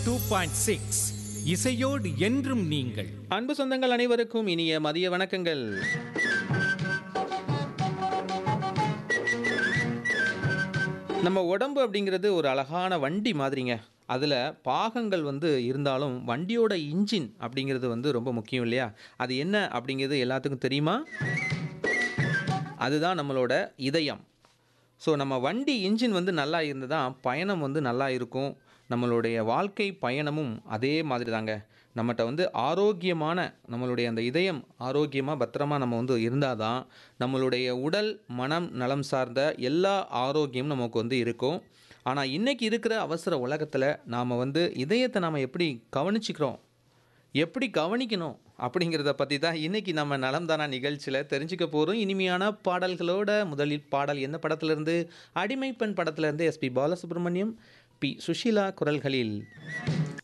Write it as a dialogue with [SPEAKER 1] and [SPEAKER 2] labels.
[SPEAKER 1] two point six இசையோடு என்றும் நீங்கள்
[SPEAKER 2] அன்பு சொந்தங்கள் அனைவருக்கும் இனிய மதிய வணக்கங்கள் நம்ம உடம்பு அப்படிங்கிறது ஒரு அழகான வண்டி மாதிரிங்க அதில் பாகங்கள் வந்து இருந்தாலும் வண்டியோட இன்ஜின் அப்படிங்கிறது வந்து ரொம்ப முக்கியம் இல்லையா அது என்ன அப்படிங்கிறது எல்லாத்துக்கும் தெரியுமா அதுதான் நம்மளோட இதயம் ஸோ நம்ம வண்டி இன்ஜின் வந்து நல்லா இருந்தால் தான் பயணம் வந்து நல்லா இருக்கும் நம்மளுடைய வாழ்க்கை பயணமும் அதே மாதிரி தாங்க நம்மகிட்ட வந்து ஆரோக்கியமான நம்மளுடைய அந்த இதயம் ஆரோக்கியமாக பத்திரமா நம்ம வந்து இருந்தால் தான் நம்மளுடைய உடல் மனம் நலம் சார்ந்த எல்லா ஆரோக்கியமும் நமக்கு வந்து இருக்கும் ஆனால் இன்றைக்கி இருக்கிற அவசர உலகத்தில் நாம் வந்து இதயத்தை நாம் எப்படி கவனிச்சிக்கிறோம் எப்படி கவனிக்கணும் அப்படிங்கிறத பற்றி தான் இன்றைக்கி நம்ம நலம் தானா நிகழ்ச்சியில் தெரிஞ்சுக்க போகிறோம் இனிமையான பாடல்களோட முதலில் பாடல் எந்த படத்துலேருந்து அடிமை பெண் படத்துலேருந்து எஸ்பி பாலசுப்ரமணியம் பி சுஷீலா குரல்களில்